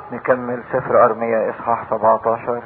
نكمل سفر أرمية إصحاح 17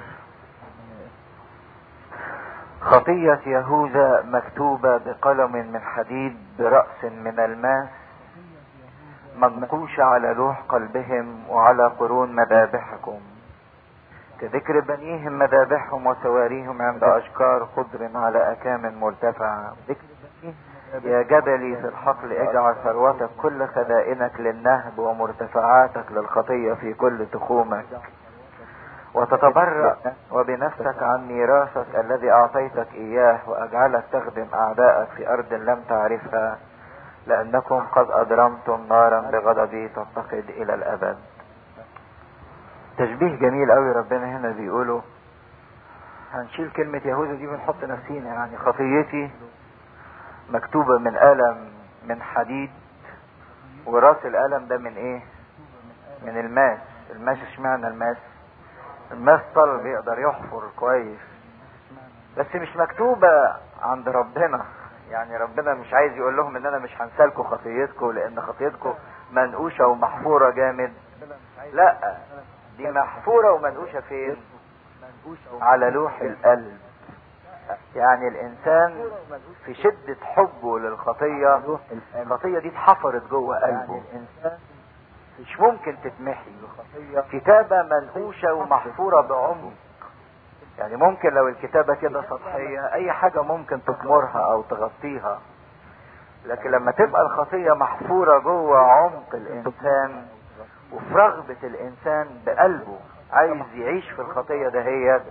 خطية يهوذا مكتوبة بقلم من حديد برأس من الماس منقوشة على لوح قلبهم وعلى قرون مذابحكم كذكر بنيهم مذابحهم وسواريهم عند أشجار خضر على أكام مرتفعة يا جبلي في الحقل اجعل ثروتك كل خزائنك للنهب ومرتفعاتك للخطية في كل تخومك وتتبرأ وبنفسك عن ميراثك الذي أعطيتك إياه وأجعلك تخدم أعدائك في أرض لم تعرفها لأنكم قد أضرمتم نارا بغضبي تتقد إلى الأبد تشبيه جميل قوي ربنا هنا بيقوله هنشيل كلمة يهوذا دي ونحط نفسينا يعني خطيتي مكتوبة من قلم من حديد وراس القلم ده من ايه من الماس الماس اشمعنى الماس الماس طلب يقدر يحفر كويس بس مش مكتوبة عند ربنا يعني ربنا مش عايز يقول لهم ان انا مش هنسالكم خطيتكم لان خطيتكم منقوشة ومحفورة جامد لا دي محفورة ومنقوشة فين على لوح القلب يعني الانسان في شدة حبه للخطية الخطية دي اتحفرت جوه قلبه مش ممكن تتمحي كتابة منقوشة ومحفورة بعمق يعني ممكن لو الكتابة كده سطحية اي حاجة ممكن تطمرها او تغطيها لكن لما تبقى الخطية محفورة جوه عمق الانسان وفي رغبة الانسان بقلبه عايز يعيش في الخطية دهيت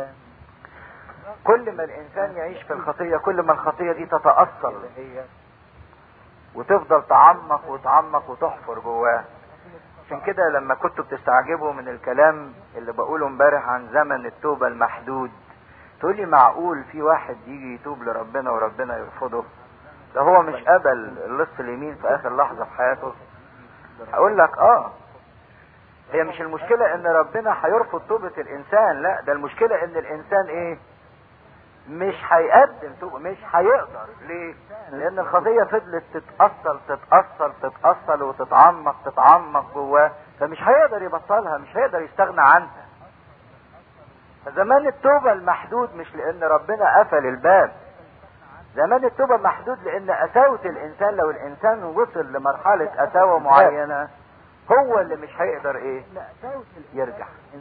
كل ما الانسان يعيش في الخطية كل ما الخطية دي تتأثر وتفضل تعمق وتعمق وتحفر جواه عشان كده لما كنتوا بتستعجبوا من الكلام اللي بقوله امبارح عن زمن التوبة المحدود تقولي معقول في واحد يجي يتوب لربنا وربنا يرفضه ده هو مش قبل اللص اليمين في اخر لحظة في حياته هقول لك اه هي مش المشكلة ان ربنا هيرفض توبة الانسان لا ده المشكلة ان الانسان ايه مش هيقدم توبة مش هيقدر ليه لان الخطية فضلت تتأصل تتأصل تتأصل وتتعمق تتعمق جواه فمش هيقدر يبطلها مش هيقدر يستغنى عنها فزمان التوبة المحدود مش لان ربنا قفل الباب زمان التوبة محدود لان قساوة الانسان لو الانسان وصل لمرحلة قساوة معينة هو اللي مش هيقدر ايه يرجع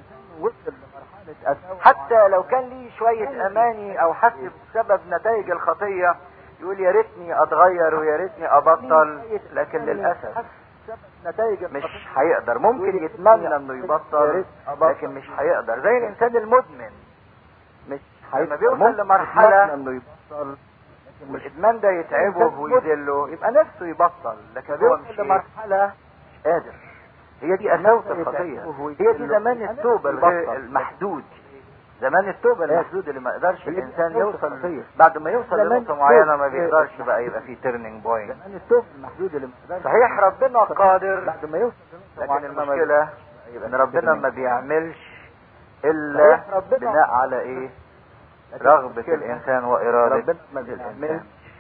حتى لو كان ليه شوية اماني او حس بسبب نتائج الخطية يقول يا ريتني اتغير ويا ريتني ابطل لكن للاسف مش هيقدر ممكن يتمنى انه يبطل لكن مش هيقدر زي الانسان المدمن مش لما بيوصل لمرحلة انه يبطل والادمان ده يتعبه ويذله يبقى نفسه يبطل لكن هو مش لمرحلة مش قادر هي دي قساوة الخطية هي دي زمان التوبة المحدود زمان التوبة المحدود اللي ما يقدرش الانسان يوصل بعد ما يوصل لنقطة معينة ما بيقدرش بقى يبقى في تيرنينج بوينت زمان التوبة المحدود اللي ما يقدرش صحيح ربنا قادر بعد ما يوصل لكن المشكلة ان ربنا ما بيعملش الا بناء على ايه رغبة الانسان وارادة الانسان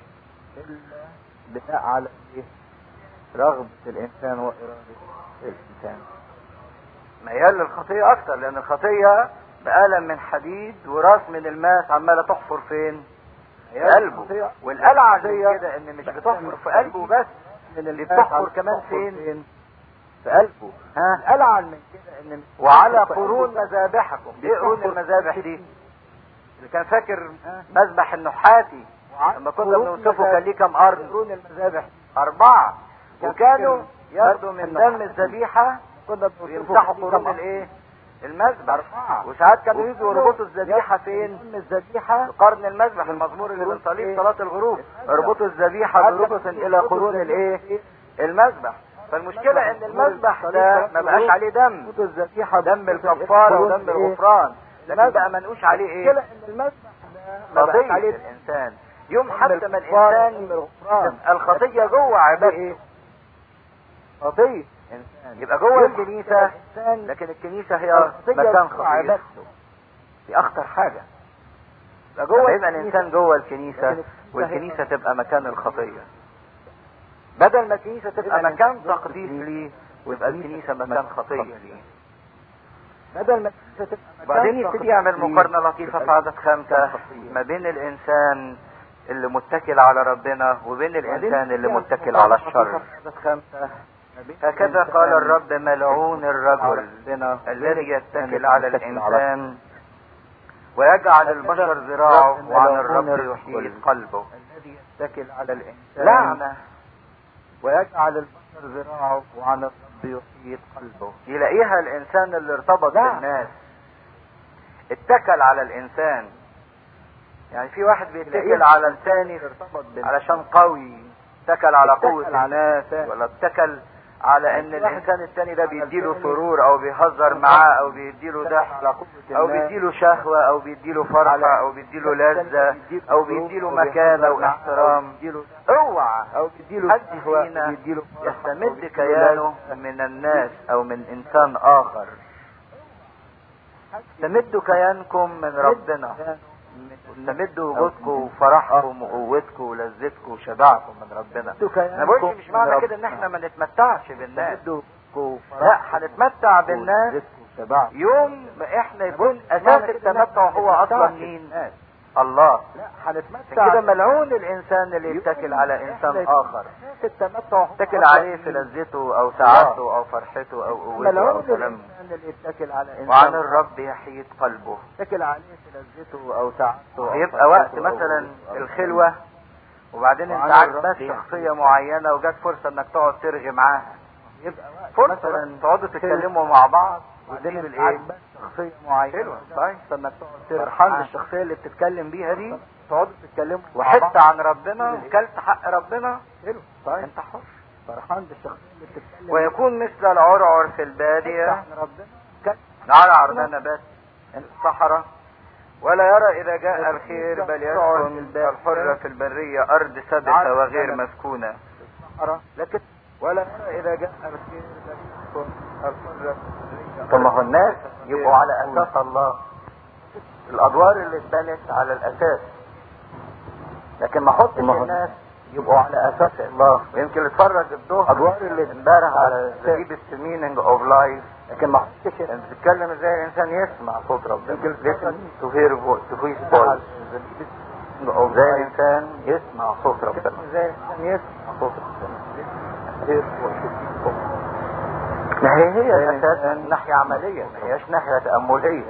بناء على ايه رغبة الانسان وارادة الانسان ميال للخطية اكتر لان الخطية بقلم من حديد وراس من الماس عمالة تحفر فين في قلبه والقلعة زي كده ان مش بتحفر في قلبه بس من اللي بتحفر كمان فين في قلبه ها قلعة من كده ان وعلى قرون مذابحكم ايه قرون المذابح دي اللي كان فاكر مذبح النحاتي لما كنا بنوصفه كان ليه كام ارض قرون المذابح اربعة وكانوا ياخدوا من دم الذبيحة كنا بيمسحوا قرون الايه المذبح وساعات كانوا يجوا يربطوا الذبيحة فين الذبيحة قرن المذبح المزمور اللي بنصليه صلاة الغروب اربطوا الذبيحة بربط الى قرون الايه المذبح فالمشكلة ان المذبح ده ما بقاش عليه دم دم الكفارة ودم الغفران لكن بقى منقوش عليه ايه قضية عليه الانسان يوم حتى ما الانسان الخطية جوه عبادته قضية يبقى جوه الكنيسة لكن الكنيسة هي مكان خطية دي اخطر حاجة يبقى جوه يبقى الانسان جوه الكنيسة والكنيسة تبقى مكان الخطية بدل ما الكنيسة تبقى مكان تقديس ليه ويبقى الكنيسة مكان خطية ليه بدل ما تبقى وبعدين يبتدي يعمل مقارنة لطيفة في عدد خمسة ما بين الإنسان اللي متكل على ربنا وبين الإنسان اللي متكل على الشر هكذا قال الرب ملعون الرجل الذي يتكل على الإنسان ويجعل البشر ذراعه وعن الرب يحيي قلبه الذي يتكل على الإنسان لعنة ويجعل البشر ذراعه وعن الرب يحيي قلبه يلاقيها الإنسان اللي ارتبط لا. بالناس اتكل على الإنسان يعني في واحد بيتكل تلاقيه على الثاني ارتبط بالناس علشان قوي اتكل على قوة اتكل على الناس ولا اتكل على ان الانسان التاني ده بيديله سرور او بيهزر معاه او بيديله ضحك او بيديله شهوة او بيديله فرحة او بيديله لذة او بيديله مكانة واحترام اوعى او بيديله حد فينا يستمد كيانه من الناس او من انسان اخر استمدوا كيانكم من ربنا استمدوا وجودكم وفرحكم وقوتكم ولذتكم وشبعكم من ربنا انا بقولش مش معنى كده ان احنا ما نتمتعش بالناس لا هنتمتع بالناس يوم ما احنا يكون اساس التمتع هو اصلا مين الله لا عشان هنتمتع كده ملعون الانسان اللي يتكل على انسان اخر التمتع يتكل عليه في لذته او سعادته او فرحته او قوته ملعون او سلامه الانسان اللي يتكل على انسان وعن الرب يحيي قلبه يتكل عليه في لذته او سعادته أو يبقى وقت فرحته أو- مثلا أو- الخلوة وبعدين انت وعن عاجبك الرب شخصية معينة وجات فرصة انك تقعد ترغي معاها يبقى وقت فرصة مثلا تقعدوا تتكلموا مع بعض وبعدين وتجيب انت الايه عاجبك شخصيه معينه حلوة طيب انك تقعد ترغي فرحان معاها. بالشخصية اللي بتتكلم بيها دي تقعدوا تتكلموا مع وحدت بعض. عن ربنا كلت حق ربنا حلو طيب انت حر فرحان بالشخصيه اللي بتتكلم ويكون مثل العرعر في البادية عن ربنا كل- نعرعر ده نبات الصحراء ولا يرى إذا جاء الخير بل يسكن الحرة في البرية أرض ثابتة وغير مسكونة الصحراء لكن ولا يرى اذا جاء الخير بل يكون الحرة طب ما هو الناس يبقوا على أساس الله الأدوار اللي اتبنت على الأساس لكن ما احطش ما هو- الناس يبقوا على أساس الله ويمكن اتفرج الظهر أدوار اللي امبارح على ذا ديبست مينينج اوف لايف لكن ما حطش انت بتتكلم ازاي الانسان يسمع صوت ربنا listen to hear vo- to his voice ازاي الانسان يسمع صوت ربنا ازاي الانسان يسمع صوت ربنا ما هي هي اساسا ناحية عملية ما هياش ناحية تأملية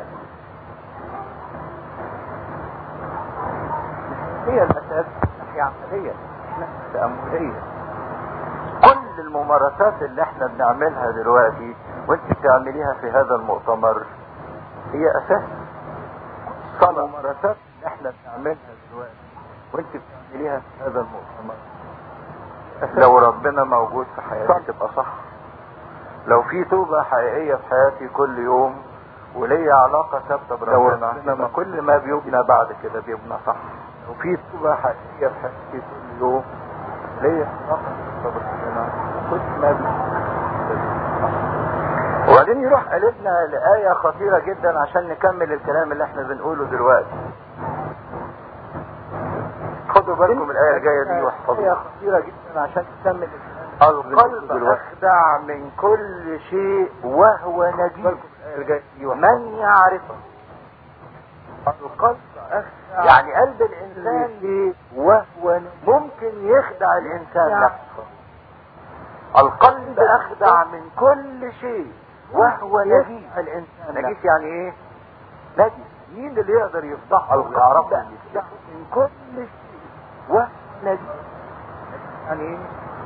هي الاساس ناحية عملية مش ناحية تأملية كل الممارسات اللي احنا بنعملها دلوقتي وانت بتعمليها في هذا المؤتمر هي اساس صلاة الممارسات اللي احنا بنعملها دلوقتي وانت بتعمليها في هذا المؤتمر لو ربنا موجود في حياتي تبقى صح لو في توبة حقيقية في حياتي كل يوم وليا علاقة ثابتة بربنا يبقى كل ما بيبنى بعد كده بيبنى صح لو في توبة حقيقية في حياتي كل يوم ليا علاقة ثابتة بربنا كل ما بيبنى وبعدين يروح قالبنا لآية خطيرة جدا عشان نكمل الكلام اللي احنا بنقوله دلوقتي خدوا بالكم من الآية الجاية دي هي واحفظوها خطيرة جدا عشان تكمل القلب أخدع من كل شيء وهو نجيب من يعرفه القلب أخدع يعني قلب الإنسان شيء وهو ممكن يخدع الإنسان نفسه القلب أخدع من كل شيء وهو نجيب الإنسان نجيب يعني إيه؟ نجيب مين اللي يقدر يفضحه القلب ويعرفه أخدع من كل شيء وهو نجيب يعني ايه؟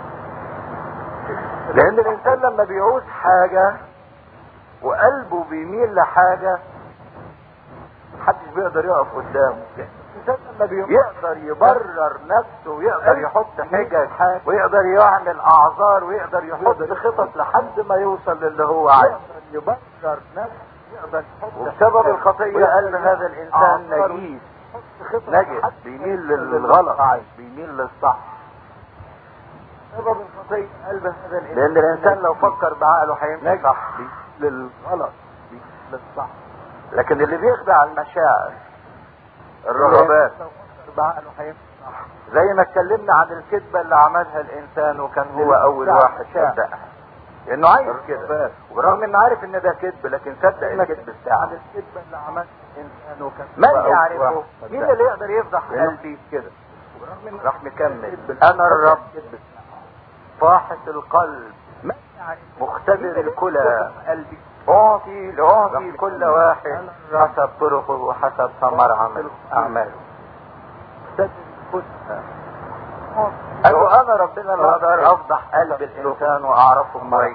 لان الانسان لما بيعوز حاجة وقلبه بيميل لحاجة محدش بيقدر يقف قدامه الإنسان لما بيقول يقدر يبرر نفسه ويقدر يحط حجج ويقدر يعمل اعذار ويقدر يحط خطط لحد ما يوصل للي هو عايزه يقدر يبرر نفسه يقدر يحط وبسبب الخطية قلب هذا الانسان نجيس خطط نجس لحد بيميل للغلط بيميل للصح سبب الخطية قلب هذا الإنسان لان الانسان لو فكر بعقله هيمشي صح للغلط للصح لكن اللي بيخدع المشاعر الرغبات لو فكر بعقله هيمشي صح زي ما اتكلمنا عن الكذبة اللي عملها الانسان وكان هو اول واحد صدقها انه عايز كده ورغم انه عارف ان ده كذب لكن صدق الكذب بتاعه الكذبه اللي عملها انسان وكان من يعرفه مين اللي يقدر يفضح قلبي كده راح مكمل انا الرب فاحص القلب مختبر الكلى قلبي اعطي لاعطي كل واحد حسب طرقه وحسب ثمر عمل اعماله مختبر الكلى قالوا انا ربنا اللي اقدر افضح قلب الانسان واعرفه كويس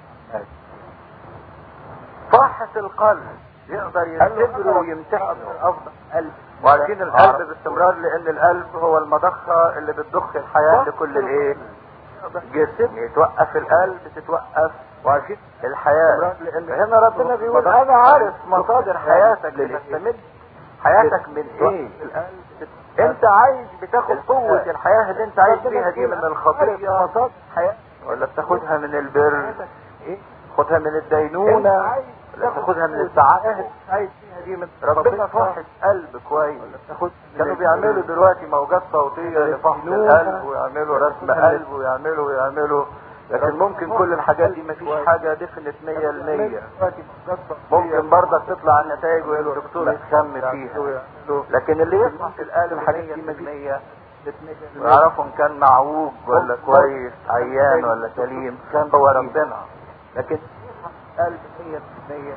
فاحص القلب يقدر يختبره ويمتحنه افضل قلب وعارفين القلب باستمرار لان القلب هو المضخه اللي بتضخ الحياه لكل الايه جسم يتوقف القلب تتوقف وعارفين الحياه هنا ربنا بيقول انا عارف مصادر حياتك بتستمد حياتك من ايه انت عايز بتاخد قوة الحياة اللي انت عايش فيها دي من الخطية ولا بتاخدها من البر خدها من الدينونة ولا تاخدها من السعادة عايش فيها دي من ربنا فاحص قلب كويس كانوا بيعملوا دلوقتي موجات صوتية لفحص القلب ويعملوا رسم قلب ويعملوا ويعملوا لكن ممكن كل الحاجات دي مفيش حاجة دفنت مية المية ممكن برضك تطلع النتائج والدكتور يتخم فيها لكن اللي يسمع في القلب الحاجات دي مية ويعرفوا ان كان معوج ولا كويس عيان ولا سليم كان هو ربنا لكن قلب مية مية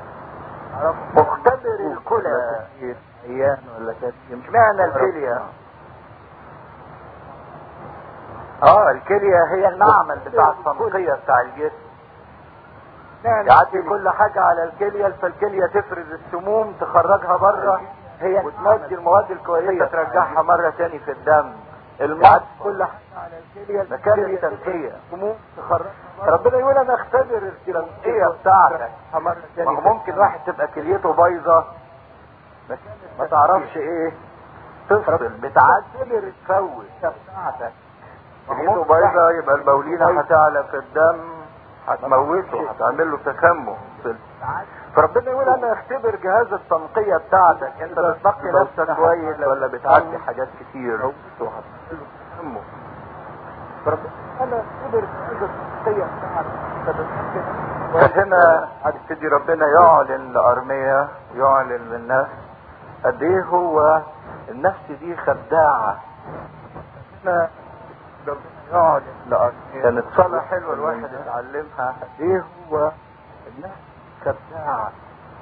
مختبر الكلى عيان ولا سليم اشمعنى الكلية اه الكلية هي المعمل بتاع التنقية بتاع الجسم يعدي كل حاجة على الكلية فالكلية تفرز السموم تخرجها بره هي وتمد المواد الكويسة ترجعها مرة تاني في الدم المعد كل حاجة على الكلية مكان التنقية سموم تخرجها ربنا يقول انا اختبر التنقية بتاعتك ما هو ممكن واحد تبقى كليته بايظة ما تعرفش ايه تفصل بتعدل تفوت بتاعتك كليته بايظة يبقى البولينة هتعلى في الدم هتموته هتعمل له تسمم فربنا يقول انا اختبر جهاز التنقية بتاعتك انت بتنقي نفسك كويس ولا بتعدي حاجات كتير تسمم فربنا انا اختبر جهاز التنقية بتاعتك هنا هتبتدي ربنا يعلن لأرمية يعلن للناس قد ايه هو النفس دي خداعة هنا يقعد كانت صلاة حلوة الواحد يتعلمها ايه هو النفس خداعة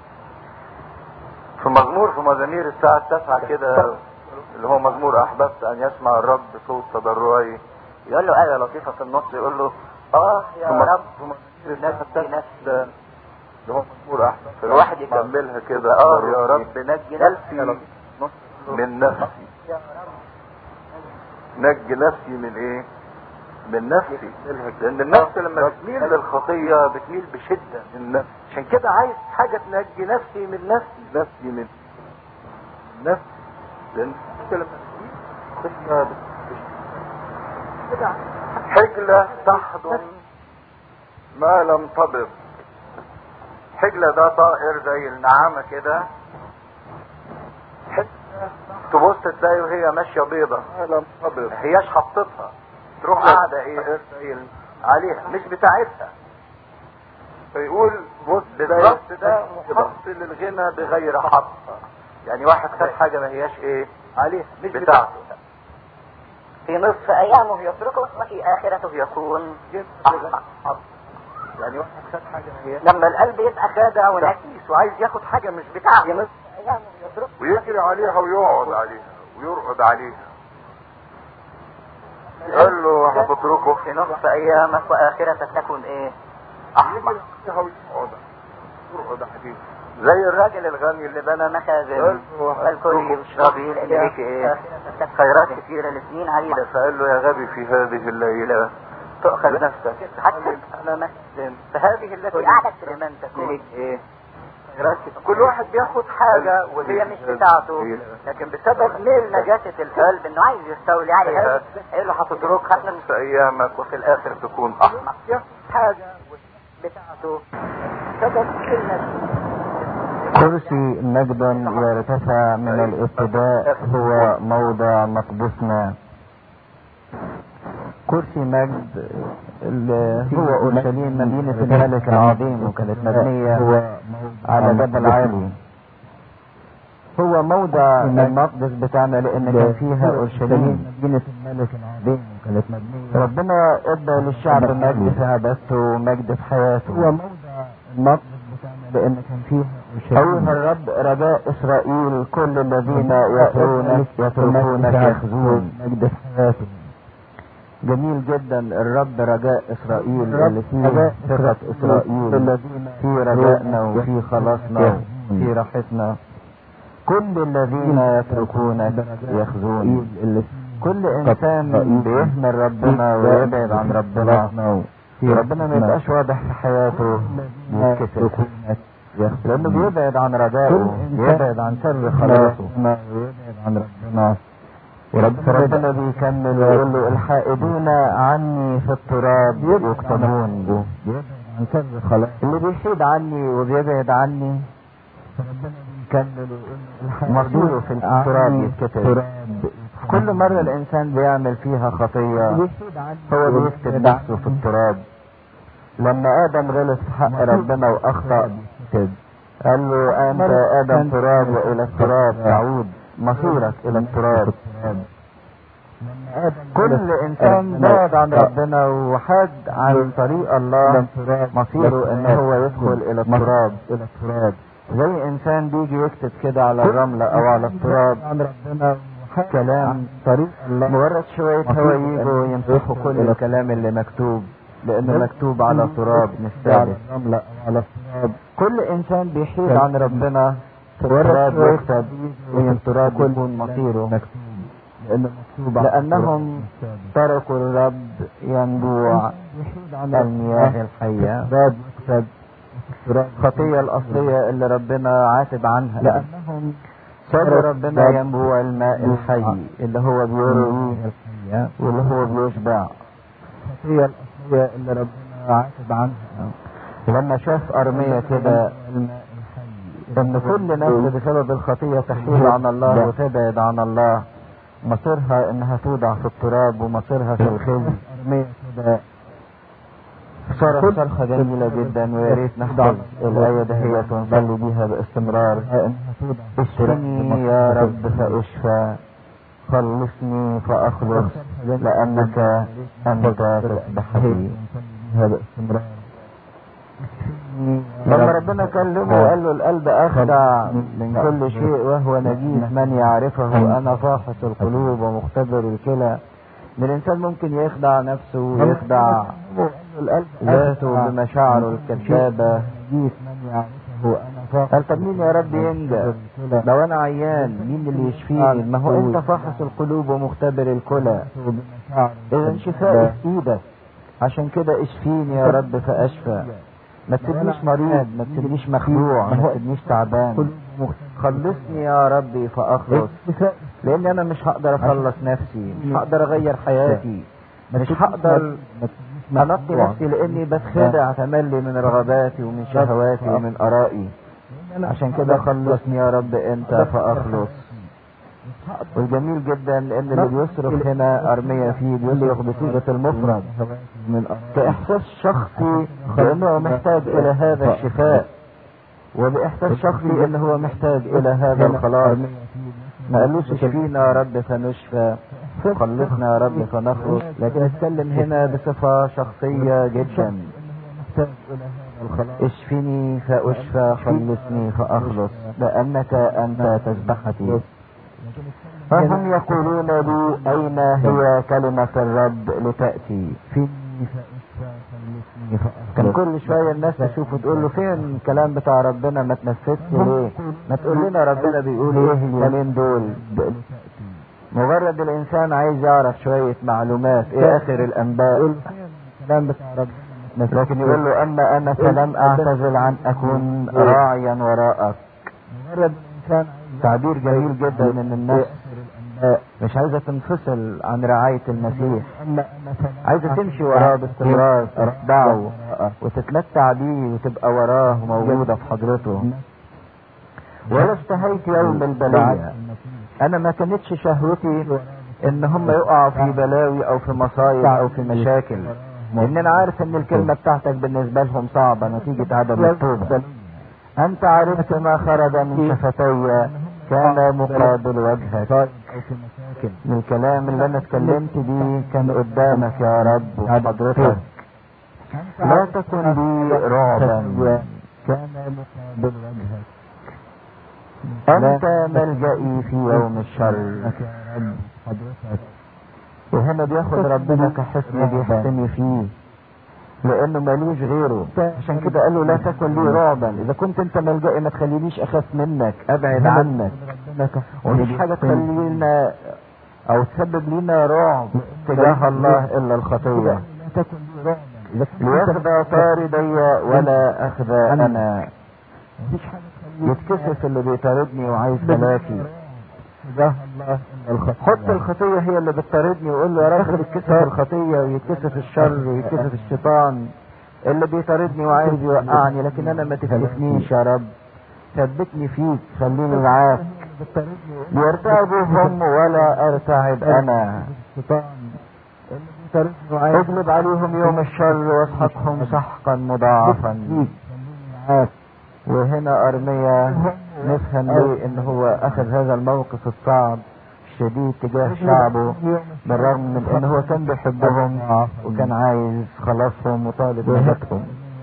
في مزمور في مزامير الساعة التاسعة كده اللي هو مزمور احببت ان يسمع الرب صوت تضرعي يقول له آية لطيفة في النص يقول له اه يا رب نفسي نفسي اللي هو مزمور احببت الواحد يكملها كده اه يا رب نجي نفسي من نفسي نجي نفسي من ايه من نفسي لان النفس لما بتميل للخطية بتميل بشدة من نفسي عشان كده عايز حاجة تنجي نفسي من نفسي نفسي من نفسي لان النفس لما بتميل بشدة حجلة تحضن ما لم تبض حجلة ده طائر زي النعامة كده تبص تلاقي وهي ماشية بيضة ما هياش حطتها تروح قاعدة ايه عليها مش بتاعتها فيقول بص بالظبط ده محصل للغنى بغير حق يعني واحد خد حاجة ما هياش ايه عليها مش بتاعته في نصف ايامه يتركه وفي اخرته يكون احمق يعني واحد خد حاجة ما هياش لما القلب يبقى خادع ونكيس وعايز ياخد حاجه مش بتاعته في نصف ايامه يتركه ويجري عليها ويقعد عليها ويرقد عليها قال له هتتركه في نصف ايامك واخرتك تكون ايه احمق يرقد عليها زي الراجل الغني اللي بنى مخازن الكل يشربي لديك ايه خيرات كثيرة لسنين عديدة فقال له يا غبي في هذه الليلة تؤخذ نفسك حتى انا مخزن فهذه التي اعلت لمن تكون ايه خيرات كثيرة كل واحد بياخد حاجة وهي مش بتاعته لكن بسبب ميل نجاسة القلب انه عايز يستولي عليها ايه اللي هتتركها في ايامك وفي الاخر تكون احمق حاجة بتاعته سبب ميل نجاسة كرسي مجد يرتفع من الابتداء هو موضع مقدسنا كرسي مجد اللي هو اورشليم مدينة الملك العظيم وكانت مبنية على جبل عالي هو موضع المقدس بتاعنا لان كان فيها اورشليم مدينة الملك العظيم وكانت مبنية ربنا ادى للشعب مجد في عبادته ومجد في حياته هو موضع المقدس بتاعنا لأن كان فيها أيها الرب رجاء إسرائيل كل الذين يترونك يتركونك يخزون مجد في حياته جميل جدا الرب رجاء إسرائيل اللي فيه رجاء ثقة إسرائيل الذين في رجائنا وفي خلاصنا وفي راحتنا كل الذين يتركونك يخزون اللي كل إنسان بيهمل ربنا ويبعد عن ربنا ربنا ما يبقاش واضح في حياته يتكسف لانه بيبعد عن رجائه بيبعد عن سر خلاصه ويبعد عن ربنا ربنا بيكمل ويقول له الحائدون عني في التراب يكتمون بيبعد عن سر خلاص اللي بيحيد عني وبيبعد عني فربنا بيكمل ويقول مصيره في التراب يتكتب تراب كل مرة الإنسان بيعمل فيها خطية بيشهد عنه هو بيكتب نفسه في التراب لما آدم غلط في حق ربنا وأخطأ قال له أنت يا آدم تراب وإلى التراب تعود مصيرك إلى التراب كل إنسان بعد عن ربنا وحاد عن طريق الله مصيره إن هو يدخل إلى التراب الى التراب زي إنسان بيجي يكتب كده على الرملة أو على التراب عن ربنا كلام طريق الله مجرد شوية هوا يجوا يمسحوا كل الكلام اللي مكتوب لأنه مكتوب على تراب مش على ثابت الرملة او على التراب كل إنسان بيحيد عن ربنا في التراب يكتب وفي التراب يكون مصيره مكتوب لانه مكتوب على لأنهم التراب. تركوا الرب ينبوع يحيد عن المياه الحية التراب يكتب التراب الخطية الأصلية اللي ربنا عاتب عنها لانهم ساب ربنا ينبوع الماء الحي اللي هو بيروي الحياة واللي هو بيشبع الخطية الأصلية اللي ربنا عاتب عنها لما شاف أرمية كده الماء الحي ان كل نفس بسبب الخطية تحيد عن الله وتبعد عن الله مصيرها انها توضع في التراب ومصيرها في الخزي أرمية كده صرخ صرخة جميلة جدا ويا ريت نحفظ الآية دهية ونصلي بيها باستمرار انها توضع اشفني يا رب فأشفى خلصني فأخلص لأنك أنت تسبح لي بها باستمرار لما ربنا كلمه وقال له القلب أخدع من كل شيء وهو نجيس من يعرفه أنا فاحص القلوب ومختبر الكلى إن الإنسان ممكن يخدع نفسه ويخدع ذاته بمشاعره الكذابة جيت من يعرفه انا فاقد قال طب مين يا رب ينجى لو أنا عيان مين اللي يشفيني ما هو أنت فاحص القلوب ومختبر الكلى بمشاعر إذا شفائي في إيدك عشان كده اشفيني يا رب فأشفى ما تسيبنيش مريض ما تسيبنيش مخدوع ما تسيبنيش تعبان خلصني يا ربي فأخلص لأن أنا مش هقدر أخلص نفسي مش هقدر أغير حياتي مش هقدر أنقي نفسي لأني بتخدع تملي من رغباتي ومن شهواتي ومن آرائي عشان كده خلصني يا رب أنت فأخلص والجميل جدا ان اللي بيصرخ هنا ارمية فيه بيصرخ بصيغة المفرد من كاحساس شخصي بانه محتاج الى هذا الشفاء وباحساس شخصي ان هو محتاج الى هذا الخلاص ما قالوش اشفينا يا رب فنشفى خلصنا يا رب فنخلص لكن اتكلم هنا بصفة شخصية جدا محتاج الى هذا الخلاص اشفني فاشفى خلصني فاخلص لانك انت تسبحتي فهم يقولون لي أين هي كلمة الرب لتأتي فيني فاشفى خلصني كان فاخلص كل شوية الناس تشوفه تقول له فين الكلام بتاع ربنا ما تنفذش ليه ما تقول لنا ربنا بيقول ايه اليومين دول مجرد الانسان عايز يعرف شوية معلومات ايه اخر الانباء الكلام بتاع ربنا لكن يقول له اما انا فلم اعتزل عن اكون راعيا وراءك مجرد الانسان تعبير جميل جدا ان الناس الانباء مش عايزة تنفصل عن رعاية المسيح اما انا فلم عايزة تمشي وراه باستمرار تتبعه وتتمتع بيه وتبقى وراه موجودة في حضرته ولا اشتهيت يوم البلية انا ما كانتش شهوتي ان هم يقعوا في بلاوي او في مصايب او في مشاكل لان انا عارف ان الكلمة بتاعتك بالنسبة لهم صعبة نتيجة عدم التوبة انت عرفت ما خرج من شفتي كان مقابل وجهك من الكلام اللي انا اتكلمت بيه كان قدامك يا رب وحضرتك لا تكن لي رعبا كان مقابل وجهك انت ملجئي في يوم الشر يا رب حضرتك وهنا بياخد ربنا كحسن بيحتمي فيه لانه مالوش غيره عشان كده قال له لا تكن لي رعبا اذا كنت انت ملجئي ما تخلينيش اخاف منك ابعد عنك ومفيش حاجه تخلينا او تسبب لنا رعب تجاه الله الا الخطيه لا تكن لي رعبا ليخدع طاردي ولا اخذ انا مفيش حاجة تخليك يتكسف اللي بيطاردني وعايز هلاكي تجاه الله إلا الخطية حط الخطية هي اللي بتطاردني وقول له يا رب يتكسف الخطية ويتكسف الشر ويتكسف الشيطان اللي بيطاردني وعايز يوقعني لكن انا ما تكلفنيش يا رب ثبتني فيك خليني معاك ليرتعبوا هم ولا ارتعب انا الشيطان اللي بيطاردني وعايز اغلب عليهم يوم الشر واسحقهم سحقا مضاعفا فيك معاك وهنا ارميا نفهم ليه ان هو اخذ هذا الموقف الصعب الشديد تجاه شعبه بالرغم من ان هو كان بيحبهم وكان عايز خلاصهم وطالب نجاتهم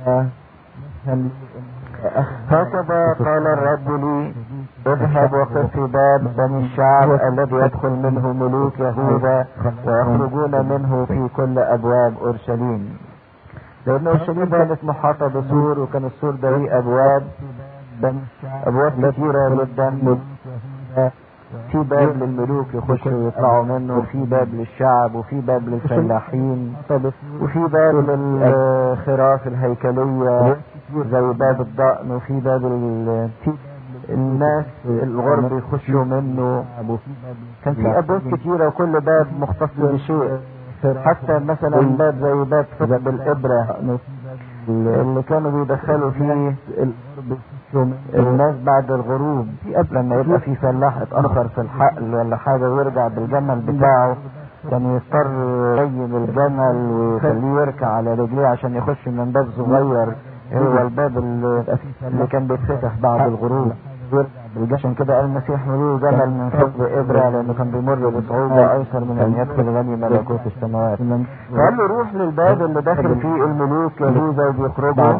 هكذا قال الرب لي اذهب وقف في باب بني الشعب الذي يدخل منه ملوك يهوذا ويخرجون منه في كل ابواب اورشليم لان اورشليم كانت محاطه بسور وكان السور ده ليه ابواب ابواب كثيره جدا في باب للملوك يخشوا ويطلعوا منه وفي باب للشعب وفي باب للفلاحين وفي باب للخراف الهيكلية زي باب الضأن وفي باب ال- الناس الغرب يخشوا منه كان في ابواب كتيرة وكل باب مختص بشيء حتى مثلا باب زي باب ثقب الابرة اللي كانوا بيدخلوا فيه الناس بعد الغروب لما يبقى في فلاح اتأخر في الحقل ولا حاجة ويرجع بالجمل بتاعه كان يضطر يبين الجمل ويخليه يركع على رجليه عشان يخش من باب صغير هو الباب اللي, اللي كان بيتفتح بعد الغروب عشان كده قال المسيح ملوه جمل من ثقب إبرة لأنه كان بيمر بصعوبة أيسر من أن يدخل غني ملكوت السماوات فقال له روح للباب اللي داخل فيه الملوك يهوذا وبيخرجوا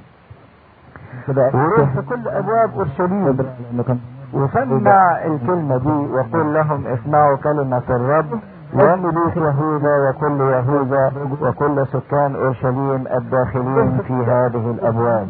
وروح في كل أبواب أورشليم وسمع الكلمة دي وقل لهم اسمعوا كلمة الرب يا ملوك يهوذا وكل يهوذا وكل سكان اورشليم الداخلين في هذه الابواب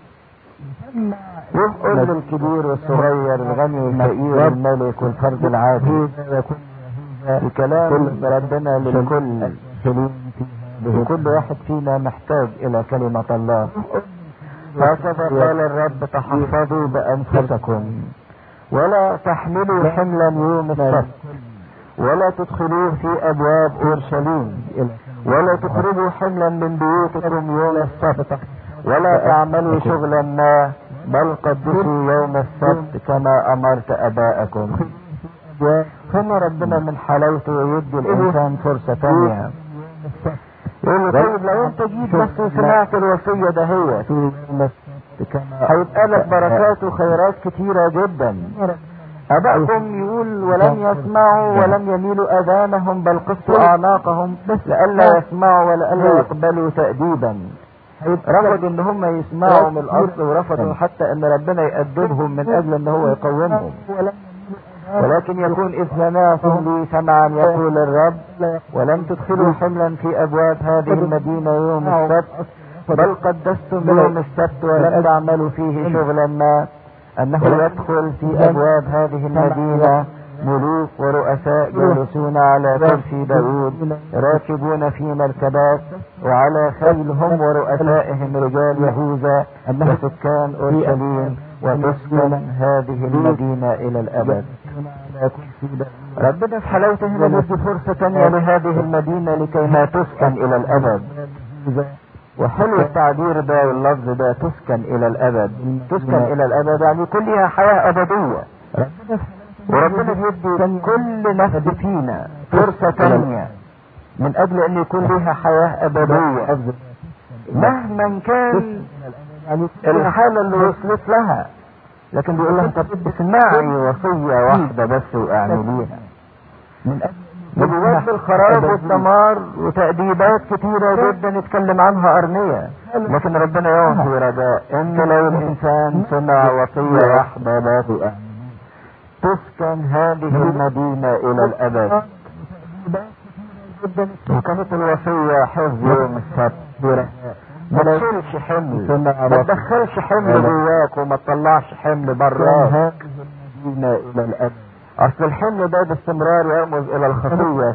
يقول للكبير والصغير الغني والفقير الملك والفرد العادي الكلام ربنا للكل وكل واحد فينا محتاج الى كلمة الله هكذا قال الرب تحفظوا بانفسكم ولا تحملوا حملا يوم السبت ولا تدخلوه في ابواب اورشليم ولا تخرجوا حملا من بيوتكم يوم السبت ولا تعملوا شغلا ما بل قدسوا يوم السبت كما امرت اباءكم هنا ربنا من حلاوته يدي الانسان فرصة تانية يقول له طيب لو انت جيت بس وسمعت الوصية دهيت هيبقى لك بركات وخيرات كتيرة جدا أبائكم يقول ولم يسمعوا ولم يميلوا أذانهم بل قصوا أعناقهم لئلا يسمعوا ولئلا يقبلوا تأديبا رفضوا ان هم يسمعوا من الاصل ورفضوا حتى ان ربنا يأدبهم من اجل ان هو يقومهم ولكن يكون اذ سمعتم لي سمعا يقول الرب ولم تدخلوا حملا في ابواب هذه المدينة يوم السبت بل قدستم يوم السبت ولم تعملوا فيه شغلا ما انه يدخل في ابواب هذه المدينة ملوك ورؤساء جالسون على كرسي داود راكبون في مركبات وعلى خيلهم ورؤسائهم رجال يهوذا وسكان اورشليم وتسكن هذه المدينة الى الابد ربنا في حلاوته هنا ندي فرصة تانية لهذه المدينة لكي ما تسكن الى الابد وحلو التعبير ده واللفظ ده تسكن الى الابد تسكن الى الابد يعني يكون لها حياة ابدية وربنا بيدي كل نفس فينا فرصة تانية من اجل ان يكون لها حياة ابدية مهما كان الحالة اللي وصلت لها لكن بيقول لها طب اسمعي وصية واحدة بس واعمليها نبوات بالخراب والدمار وتأديبات كتيرة جدا يتكلم عنها أرمية لكن ربنا يعطي رجاء إن لو الإنسان سمع وصية واحدة بس تسكن هذه المدينة إلى الأبد وكانت الوصية حفظ يوم السبت ما تشيلش حمل ما تدخلش حمل جواك وما تطلعش حمل براك المدينة إلى الأبد اصل الحمل ده باستمرار يرمز الى الخطية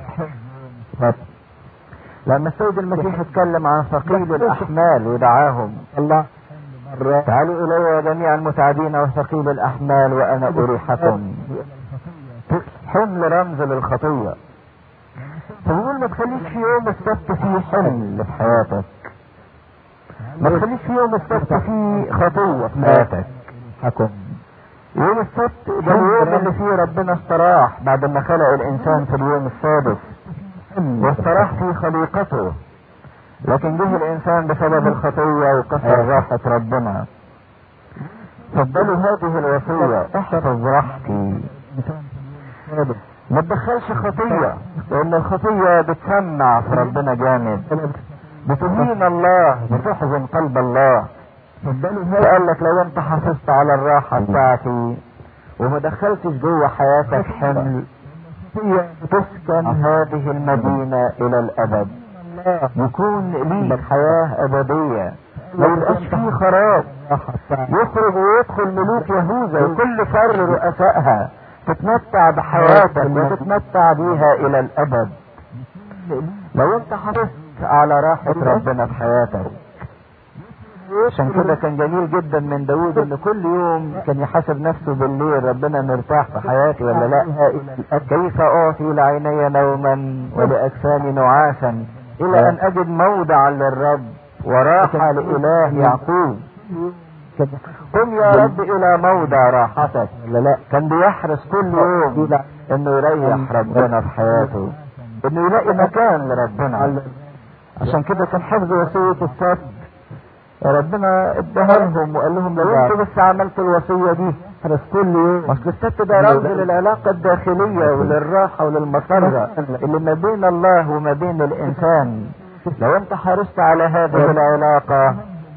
لما السيد المسيح اتكلم عن ثقيل الاحمال ودعاهم الله تعالوا الي يا جميع المتعبين وثقيل الاحمال وانا اريحكم حمل رمز للخطية فبيقول ما تخليش في يوم السبت فيه حمل في حياتك ما تخليش في يوم السبت فيه خطية في حياتك حكم يوم السبت ده اليوم اللي فيه ربنا استراح بعد ما خلق الانسان في اليوم السادس واستراح في خليقته لكن جه الانسان بسبب الخطية وكسر راحة ربنا فضلوا هذه الوصية احفظ راحتي ما تدخلش خطية لان الخطية بتسمع في ربنا جامد بتهين الله بتحزن قلب الله قال لك لو انت حافظت على الراحة بتاعتي وما دخلتش جوه حياتك حمل تسكن هذه المدينة الى الابد يكون ليك حياة ابدية ما يبقاش فيه خراب يخرج ويدخل ملوك يهوذا وكل فر رؤسائها تتمتع بحياتك وتتمتع بيها الى الابد لو انت حافظت على راحة ربنا في حياتك عشان كده كان جميل جدا من داود ان كل يوم كان يحاسب نفسه بالليل ربنا مرتاح في حياتي ولا لا كيف اعطي لعيني نوما ولاجسامي نعاسا الى ان اجد موضعا للرب وراحة لاله يعقوب قم يا رب الى موضع راحتك لا لا كان بيحرص كل يوم انه يريح ربنا في حياته انه يلاقي مكان لربنا عشان كده كان حفظ وصية السبت ربنا اداها لهم وقال لهم لو انتوا بس عملتوا الوصية دي حرص كل يوم اصل السبت ده رمز للعلاقة الداخلية وللراحة وللمسرة اللي ما بين الله وما بين الانسان لو انت حرصت على هذه العلاقة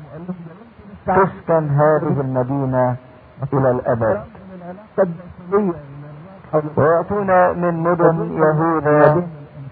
تسكن هذه المدينة الى الابد ويأتون من مدن يهوذا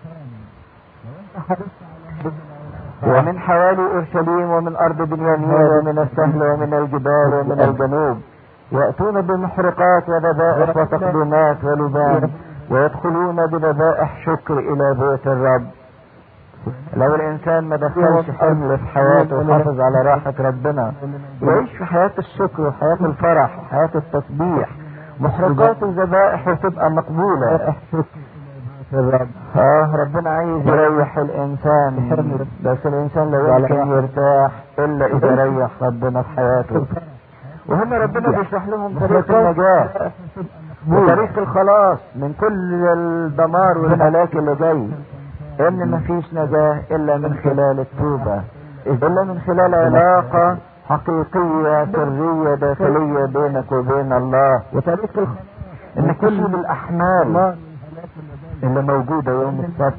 ومن حوالي اورشليم ومن ارض بنيامين ومن السهل ومن الجبال ومن الجنوب يأتون بمحرقات وذبائح وتقديمات ولبان ويدخلون بذبائح شكر الى بيت الرب لو الانسان ما دخلش حمل في حياته وحافظ على راحة ربنا يعيش في حياة الشكر وحياة الفرح وحياة التسبيح محرقات الذبائح وتبقى مقبولة الرب اه ربنا عايز يريح الانسان بس الانسان لا يمكن يرتاح الا اذا ريح ربنا في حياته وهنا ربنا بيشرح لهم طريق النجاة وطريق الخلاص من كل الدمار والهلاك اللي جاي ان مفيش نجاة الا من خلال التوبة الا من خلال علاقة حقيقية سرية داخلية بينك وبين الله وطريق الخلاص ان كل الاحمال اللي موجودة يوم السبت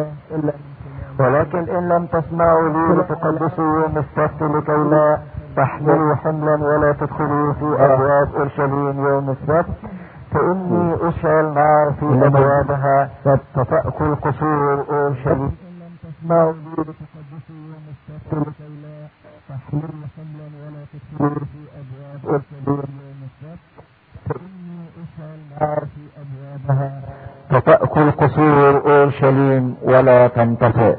ولكن ان لم تسمعوا لي لتقدسوا يوم السبت لكي لا تحملوا حملا ولا تدخلوا في ابواب اورشليم يوم السبت فاني اشعل نار في ابوابها فتأكل قصور اورشليم تسمعوا لي لتقدسوا يوم السبت لكي لا تحملوا حملا ولا تدخلوا في ابواب اورشليم يوم السبت فاني اشعل نار في ابوابها فتأكل قصور اورشليم ولا تنطفئ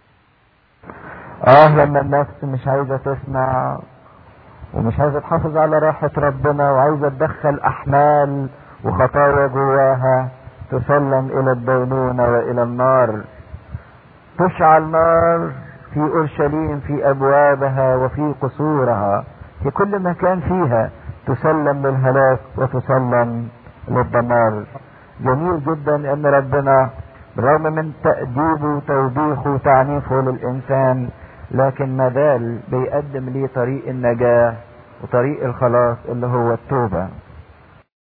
اه لما النفس مش عايزة تسمع ومش عايزة تحافظ على راحة ربنا وعايزة تدخل احمال وخطايا جواها تسلم الى الدينونة والى النار تشعل نار في اورشليم في ابوابها وفي قصورها في كل مكان فيها تسلم للهلاك وتسلم للدمار جميل جدا ان ربنا بالرغم من تأديبه وتوبيخه وتعنيفه للإنسان لكن ما زال بيقدم ليه طريق النجاة وطريق الخلاص اللي هو التوبة